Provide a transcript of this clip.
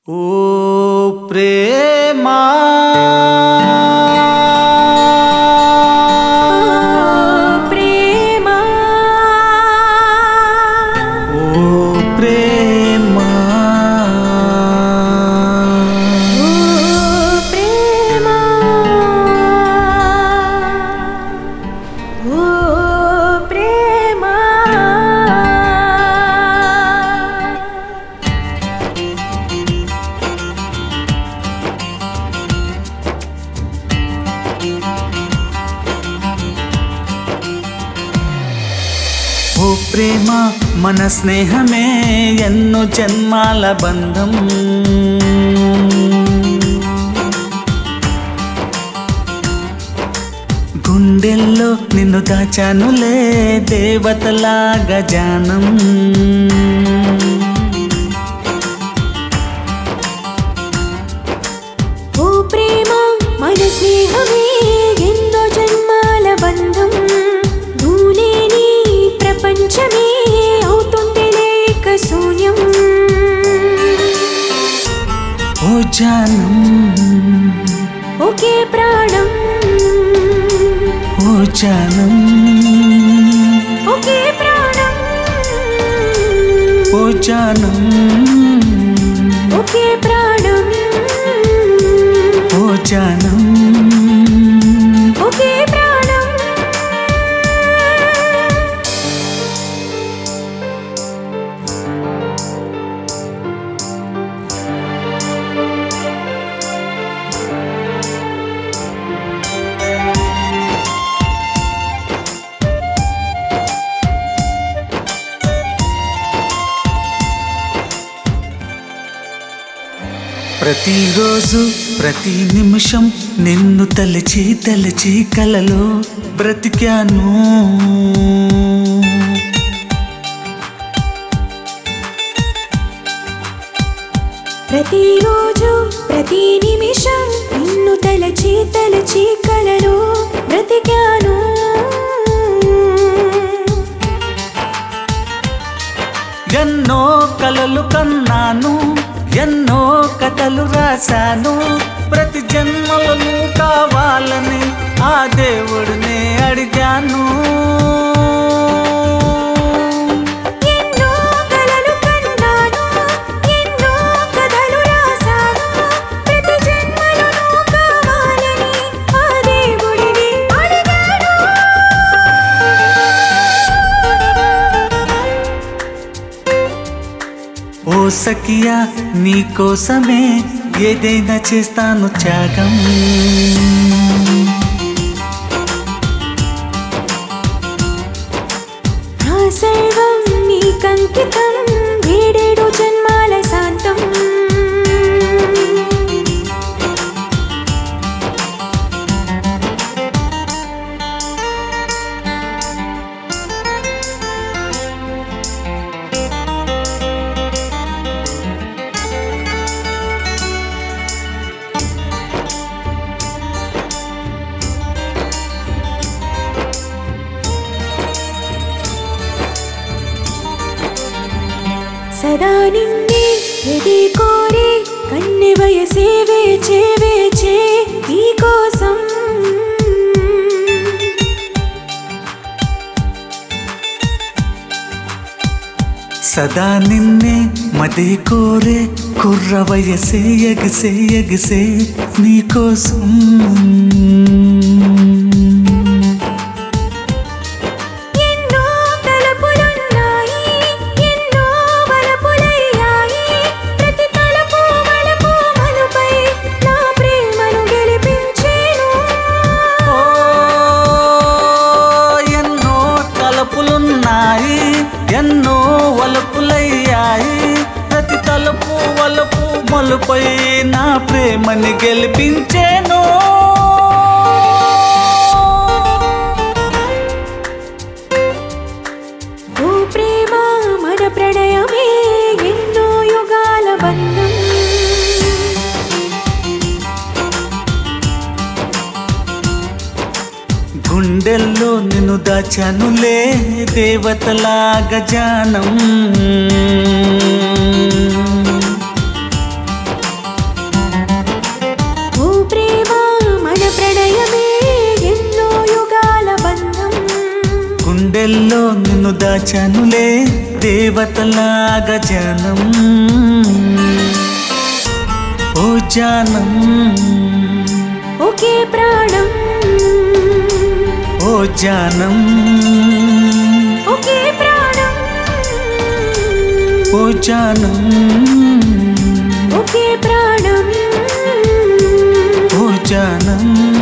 ఓ ప్రేమా ప్రేమా ఓ ప్రేమా ఓ ప్రేమా ఓ ప్రేమా ఓ ప్రేమ మన స్నేహమే ఎన్నో జన్మాల బంధం గుండెల్లో నిన్ను దాచానులే దేవతలాగా జానం ఓ ప్రేమ మన స్నేహమే ఎన్నో జన్మాల బంధం నువ్వులేని ప్రపంచమే అవుతుంది లేక శూన్యం ఓ జానం ఒకే ప్రాణం ఓ జానం ఒకే ప్రాణం ఓ జానం ఒకే ప్రాణం ఓ జానం ఒకే ప్రాణం ప్రతిరోజు ప్రతి నిమిషం నిన్ను తలచి తలచి కలలో బ్రతికాను ప్రతిరోజు ప్రతి నిమిషం నిన్ను తలచి తలచి కలలో బ్రతికాను ఎన్నో కలలు కన్నాను ఎన్నో కథలు రాశాను ప్రతి జన్మలను కావాలని ఆ దేవుడిని అడిగాను ఎన్నో కలలు కన్నాను ఎన్నో కథలు రాశాను ప్రతి జన్మలను కావాలని ఆ దేవుడిని అడిగాను ఓ సఖియా నీ కోసమే ఏదైనా చేస్తాను త్యాగం నా సర్వం నీకంకితం ఏడేడు జన్మాల శాంతం సదా నిన్నే ఎది కోరి కన్నె వయసే వేచే వేచే నీకోసం సదా నిన్నే మదే కోరే కుర్ర వయసే ఎగసే ఎగసే నీకోసం ఎన్నో తలపులున్నాయి ఎన్నో వలపులయ్యాయి ప్రతి తలపు వలపు మలుపై నా ప్రేమను గెలిపించేను ఓ, ఎన్నో తలపులున్నాయి ఎన్నో వలపులయ్యాయి ప్రతి తలుపు వలపు మలుపై నా ప్రేమని గెలిపించేను ఓ ప్రేమ మన ప్రణయమే ఎన్నో యుగాల బంధం గుండెల్లో నిన్ను దాచానులే దేవతలాగా జానం దాచానులే దేవతలాగా జనం ఓ జానం ఒకే ప్రాణం ఓ జానం ఒకే ప్రాణం ఓ జానం ఒకే ప్రాణం ఓ జానం